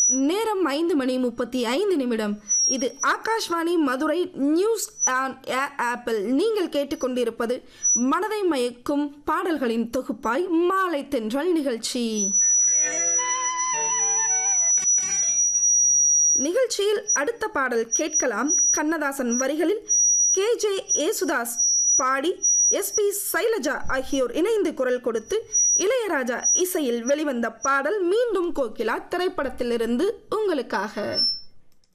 நேரம் ஐந்து மணி முப்பத்தி ஐந்து நிமிடம் இது Akashvani Madurai news on AIR ஆப்பிள் நீங்கள் கேட்டுக்கொண்டிருப்பது மனதை மயக்கும் பாடல்களின் தொகுப்பாய் மாலை தென்றல் நிகழ்ச்சி நிகழ்ச்சியில் அடுத்த பாடல் கேட்கலாம் கண்ணதாசன் வரிகளில் கே ஜே ஏசுதாஸ் பாடி எஸ்பி சைலஜா ஆகியோர் இணைந்து குரல் கொடுத்து இளையராஜா இசையில் வெளிவந்த பாடல் மீண்டும் கோகிலா திரைப்படத்திலிருந்து உங்களுக்காக